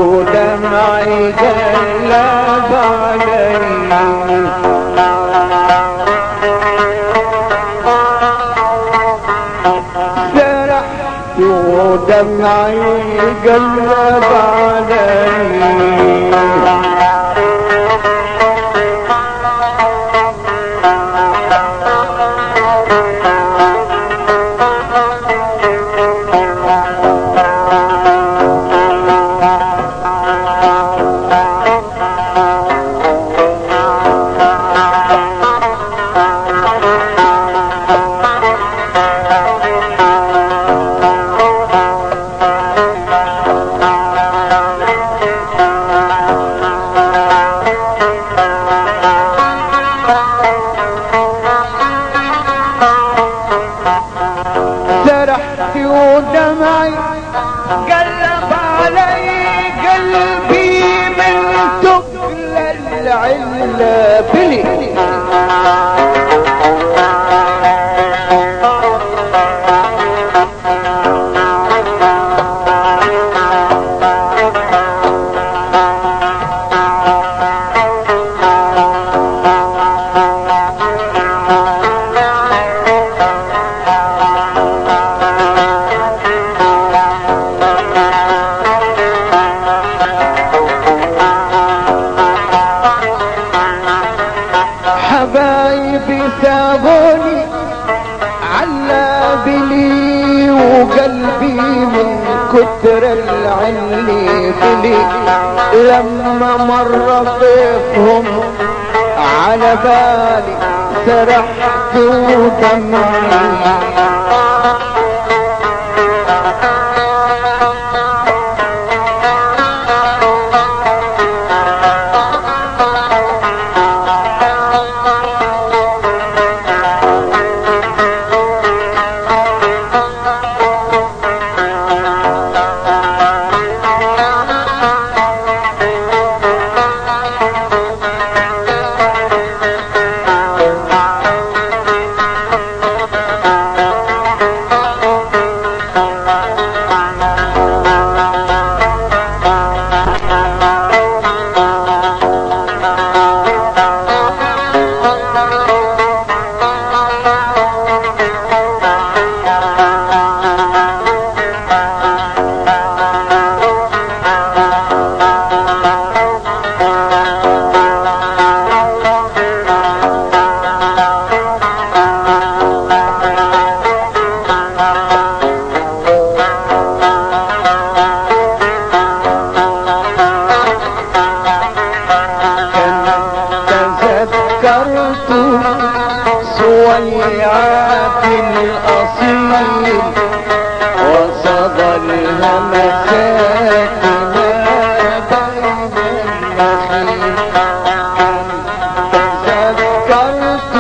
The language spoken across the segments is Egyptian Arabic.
ودمعي قلب علي سرحت ودمعي قلب علي سرحت ودمعي قلب علي قلبي من تقل العلة بلي حبايبي سابوني علابلي وقلبي من كتر العلي بلي لما مر ضيفهم على بالي سرحت ودمعي تذكرت سويعات الأصيل وصدى الهمسات ما بين النخيل تذكرت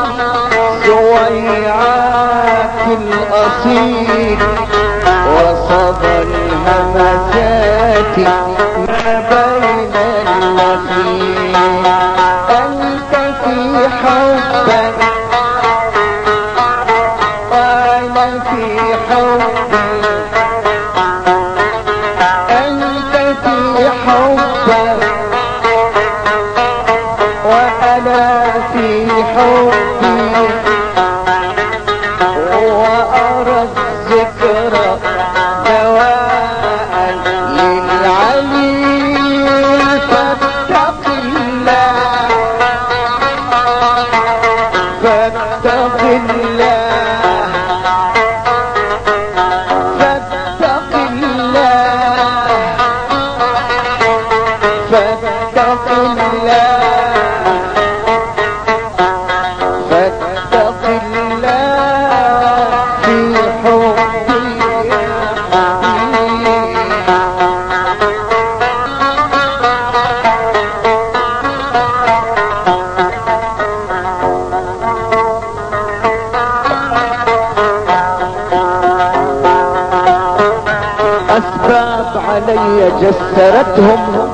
سويعات الأصيل وصدى الهمسات ما بين النخيل أنت في حبك وأنا في حبك أنت في حبك وأنا في حبي وأرى الذكرى دواء للعليل فاتق الله فاتق الله فاتق الله فاتق الله فاتق الله في حبي يا حبيبي أسباب علي جسرتهم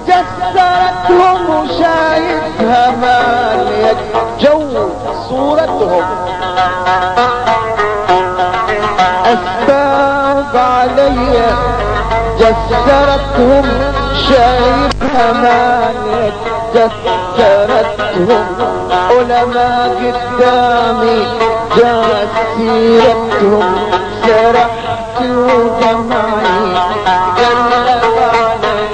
جسرتهم وشايفها مالية جو صورتهم أسباب علي جسرتهم شايفها مالك جسرتهم علماء قدامي جاءت سيرتهم سرحت ودمعي قلب علي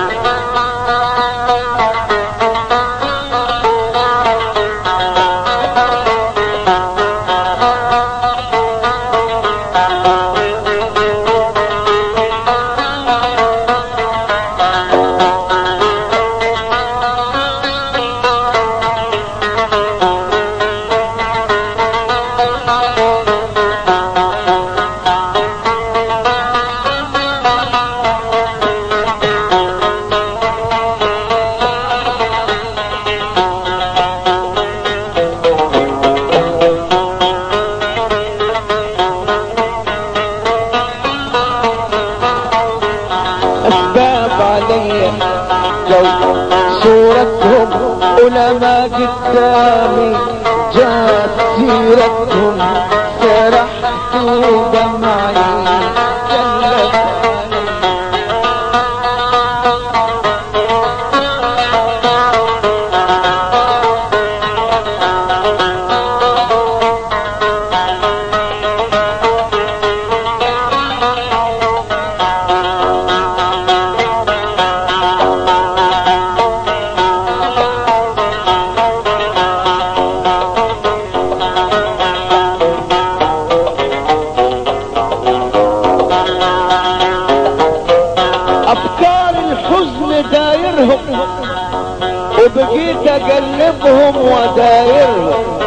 أسباب علي لو صورتهم علماء قدامي جاءت سيرتهم سرحت دمعي جلت علي افكار الحزن دايرهم وبقيت اقلبهم ودايرهم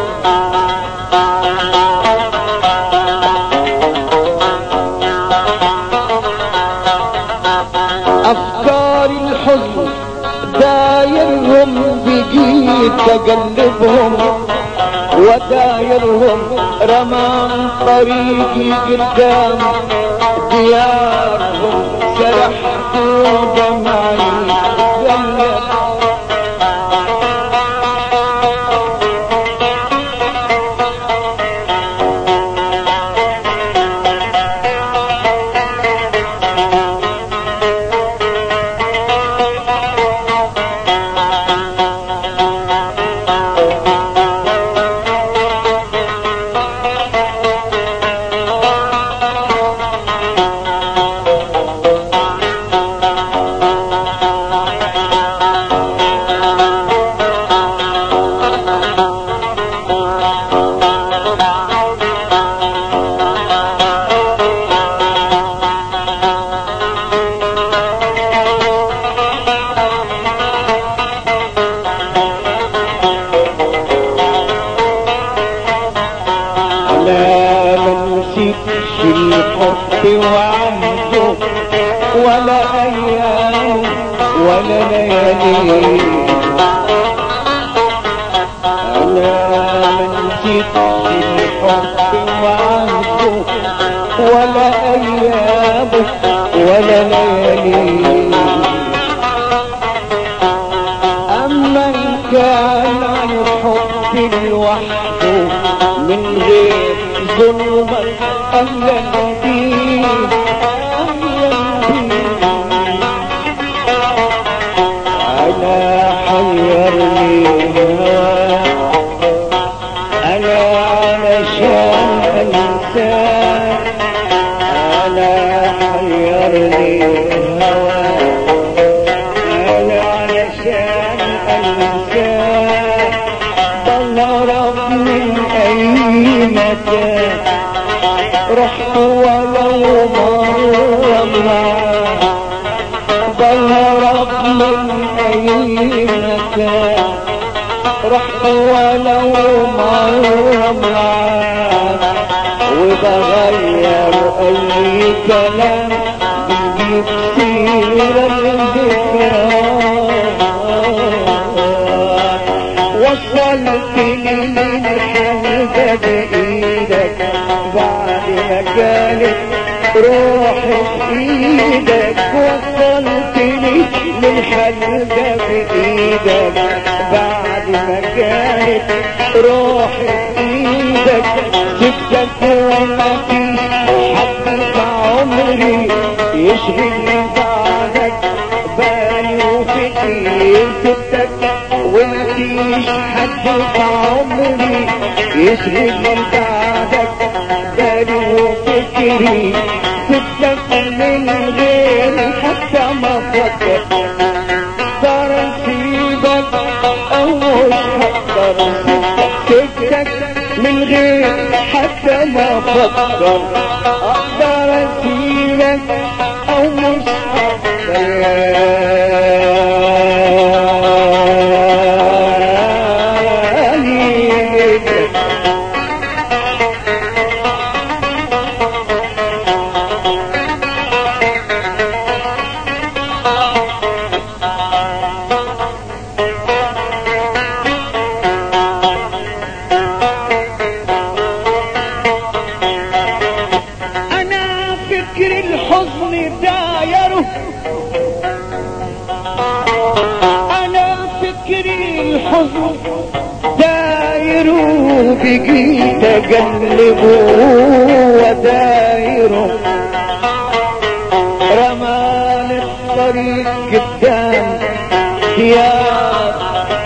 افكار الحزن دايرهم بقيت اقلبهم ودايرهم رمان طريقي قدام ديارهم سرحت دمعي قلب لا ما نسيتش الحب وعهده ولا ايام ولا ليالي انا ما نسيتش الحب وعهده ولا ايام ولا ليالي أما إن كان الحب لوحده من غير ظلمك أهلا بيه أهلا بيه أنا حيرني هواك أنا علشان أنساك أنا حيرني هواك أنا علشان أنساك بهرب من أي مكان رحت ولو مرة معاك بهرب من أي مكان رحت ولو مرة معاك وبغير أي كلام بيجيب سيرة الذكرى وصلتني للحلقة بإيدك بعد ما كانت روحي في إيدك وصلتني للحلقة الحلقة بإيدك بعد ما كانت روحي بإيدك سبتك وما فيش حد في عمري يشغلني بعدك بالي وفكري سبتك وما فيش حد في عمري يشغلني بعدك بالي وفكري سبتك من غير حتى ما فكر ترى سيبك او مش هقدر سبتك من غير حتى ما فكر اقدر اسيبك او مش هقدر انا فكر الحزن دايره انا فكر الحزن دايره بقيت اقلبه ودايره رماني الطريق قدام ديار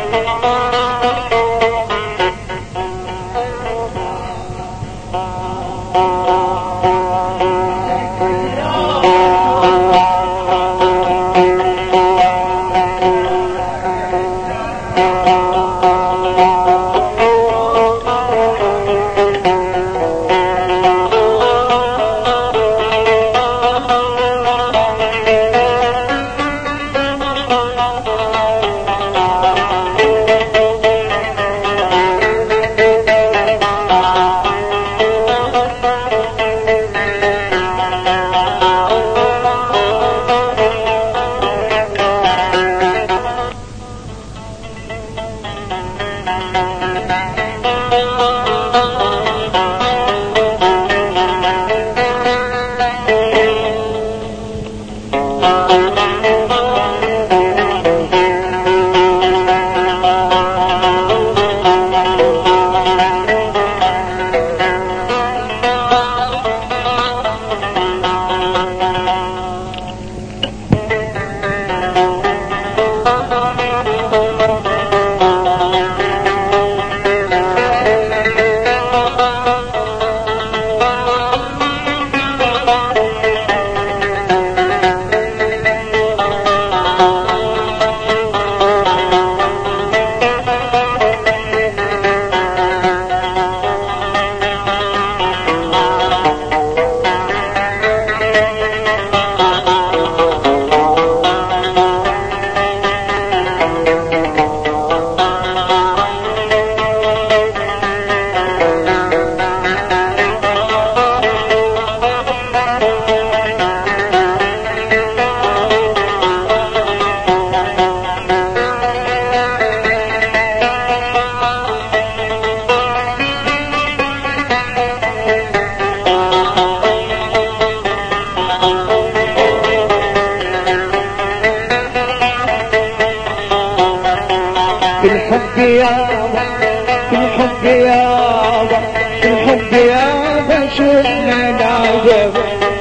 في الحب يابا في الحب يابا في الحب يابا شفنا العجب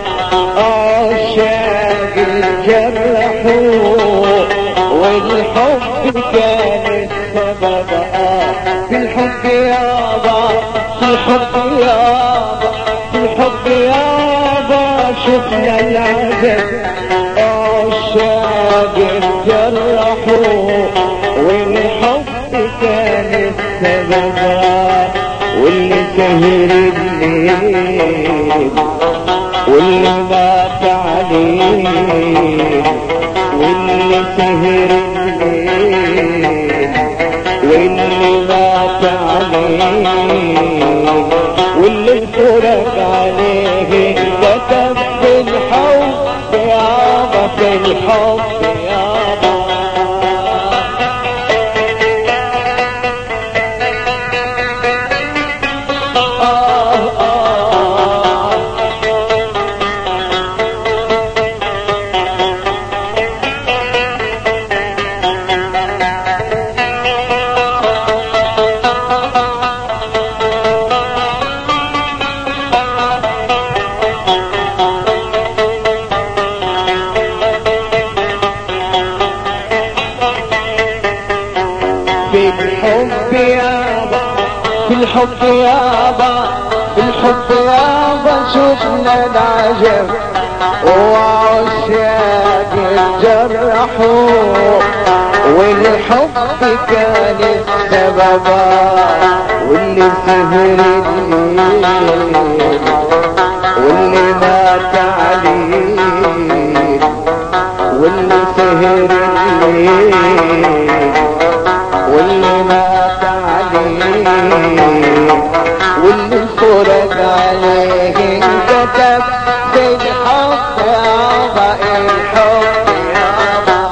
عشاق الجرحوا والحب كان السبب آه في الحب يابا في الحب يابا في الحب يابا شفنا العجب عشاق الجرحوا والحب كان السبب واللي سهر الليل واللي مات عليه واللي سهر الليل واللي مات عليه واللي فرق عليه كتب في الحب يابا في الحب يابا آه آه بالحب يابا بالحب يابا بالحب يابا شفنا العجب وعشاق الجرحوا والحب كان السبب واللي سهر الليل واللي مات عليه واللي سهر الليل واللي مات عليه واللي فرج عليه انكتب في الحب يابا الحب يابا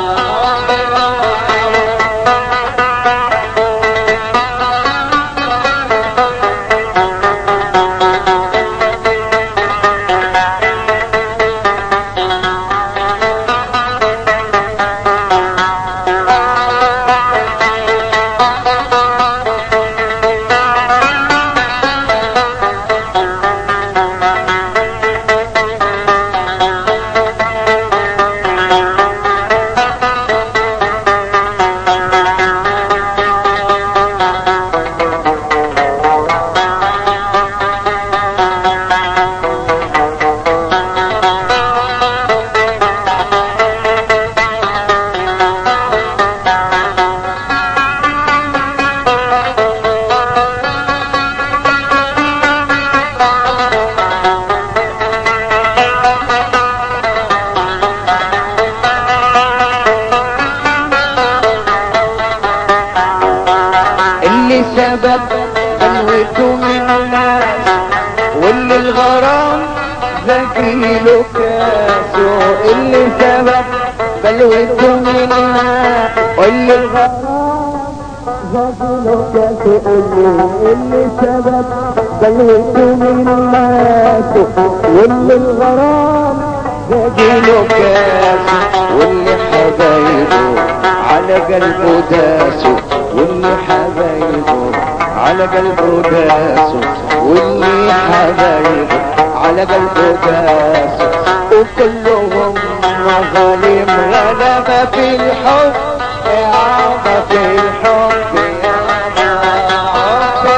اللي سبب بلوته من الناس واللي الغرام ذكي له كاسه اللي سبب بلوته من الناس واللي الغرام ذكي له كاسه اللي اللي سبب بلوته من الناس واللي الغرام ذكي له كاسه واللي حبايبه على قلبه داسه واللي حبايبه على قلبه داسه واللي حبايبه على قلبه داسه وكلهم مظالم غلبة في الحب يا عبا في الحب يا عبا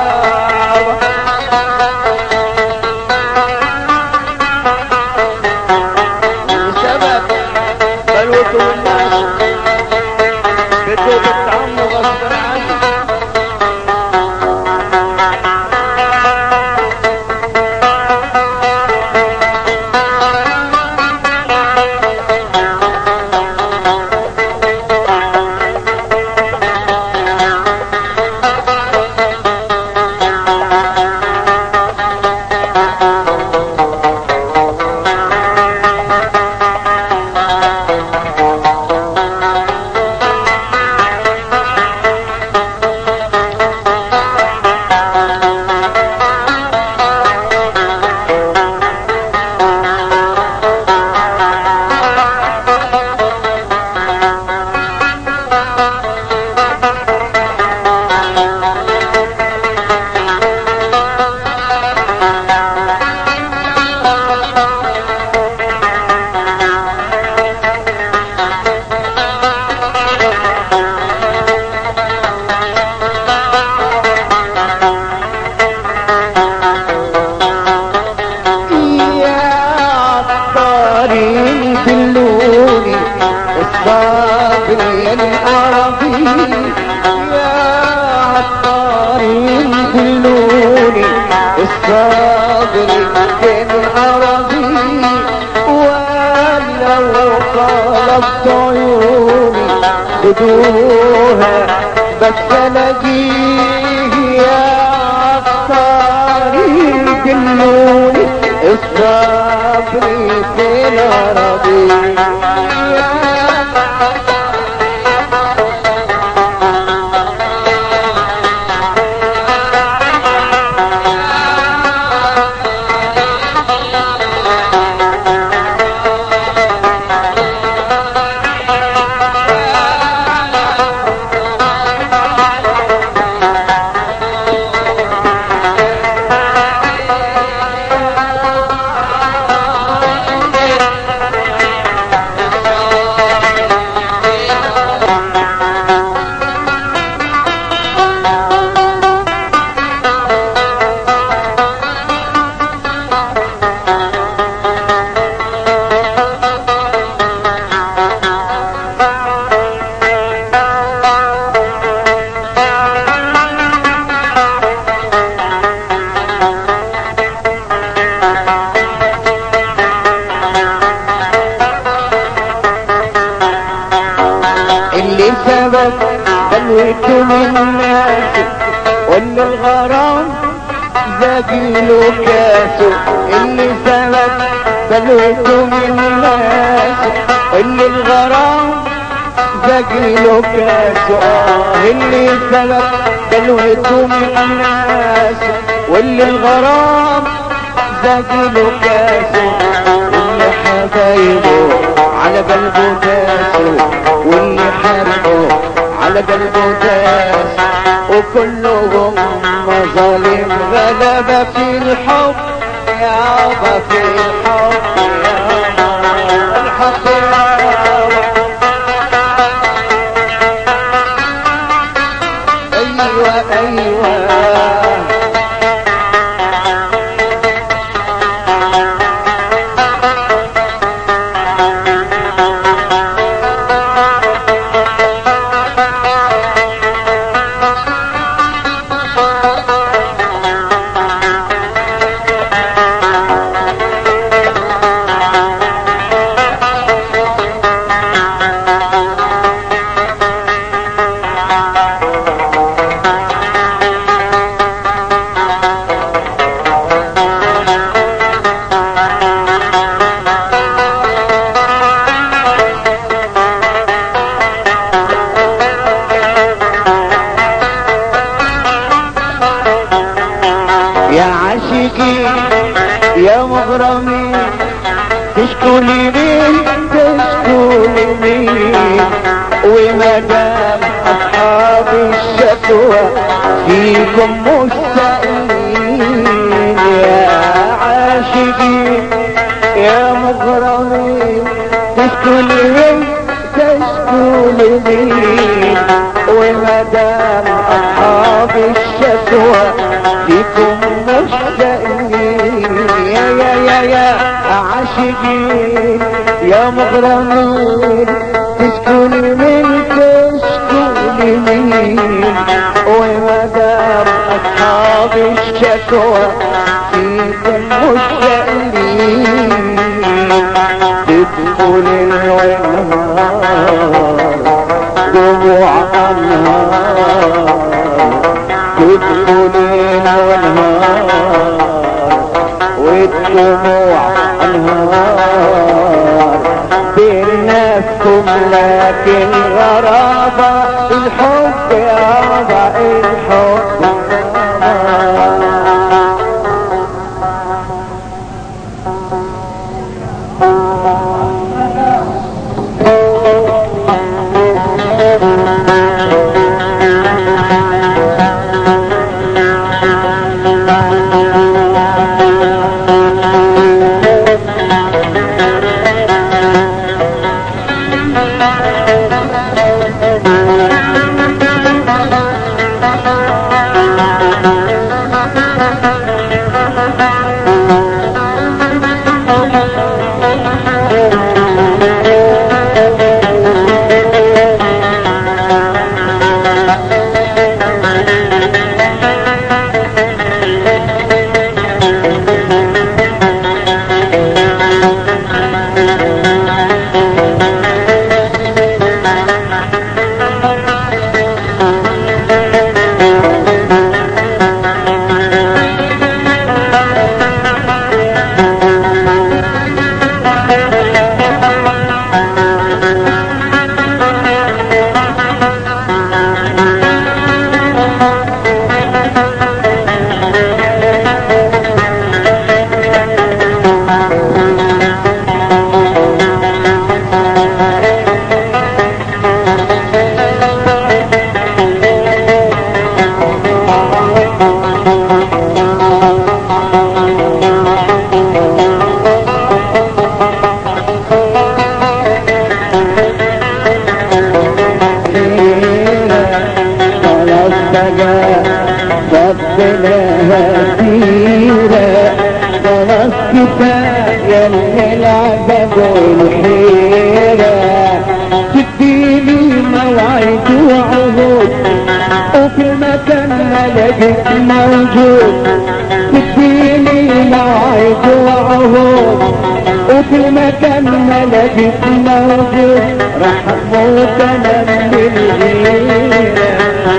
بسبب بلوته الناس بده بالتعم غصب عنه يا عطارين دلوني الصابري العربي يا عطارين دلوني الصابري العربي ولو طلبت عيوني خدوها بس الاقيه يا عطارين دلوني الصبر في الأراضي اللي سبب بلوته من الناس واللي الغرام زاجله كاسه اللي سبب بلوته من الناس واللي الغرام زاجله كاسه آه اللي سبب بلوته من الناس واللي الغرام زاجله كاسه واللي حبايبه على قلبه داسه واللي حرقه على قلبه داس وكلهم مظالم غلبة في الحب يابا في الحب يابا الحب يابا ايوه ايوه يا عاشقي يا مغرمي تشكو لي مين تشكو لي مين وما دام اصحاب الشكوى فيكم مستأمين يا عاشقي يا مغرمي تشكو لي مين تشكو لي مين وما دام اصحاب الشكوى فيكم مشتاقين يا يا يا يا عاشقين يا مغرمين تشكوني من تشكوني من وما دام اصحاب الشكوى فيكم مشتاقين تدخل النهار دموع النهار تدخلين والنهار والدموع انهار بينكم لكن غرابة الحب يابا الحب ربنا هدينا خلاص كفاية من العذاب والحيرة تديني موعد وعهود وفي المكان ما لقيت موجود تديني موعد وعهود وفي المكان ما لقيت موجود رحموك من الغيرة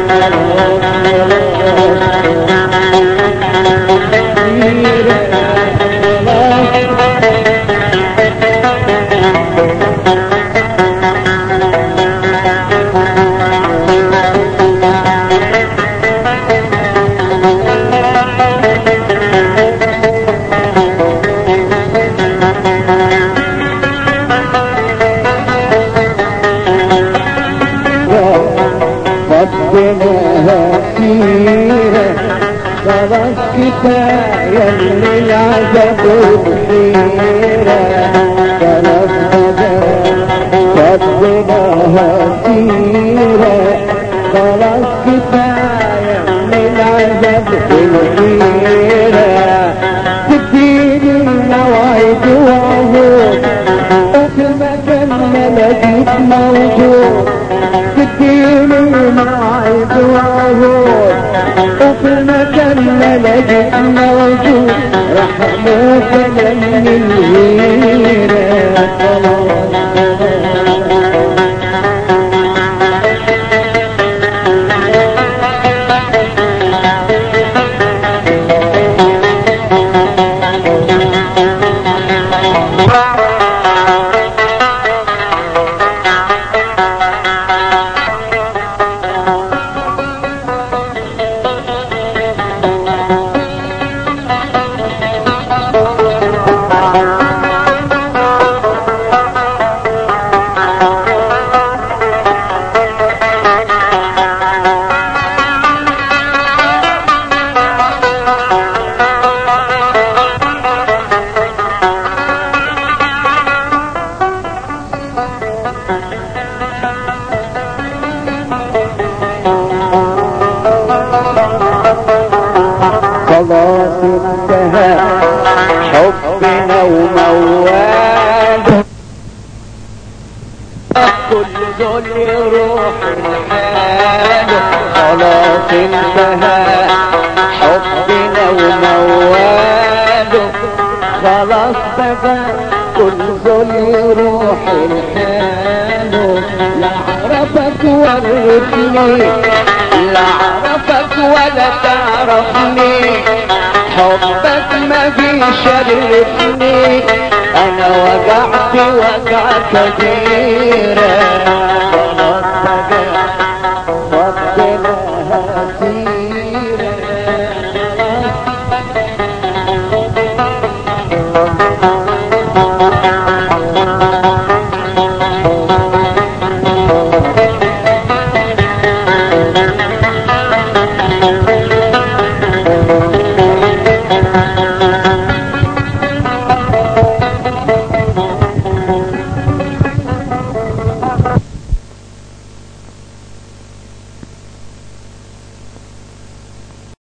ربنا هسيرة خلاص كفاية من العذاب والحيرة خلاص كفاية ربنا هسيرة خلاص كفاية من العذاب والحيرة تديني المواعيد وعهود وفي المكان ما لقيت موجود تديني المواعيد وعهود وفي المكان ما لقيت موجود رحموك من الهيرة خلاص انتهى حبنا ومواله كل دول يروح لحاله خلاص انتهى حبنا ومواله خلاص بقى كل دول يروح لحاله لا عرفك ورثني لا عرفك ولا تعرفني حبك ما بيشرفني انا وقعت وقعة كبيرة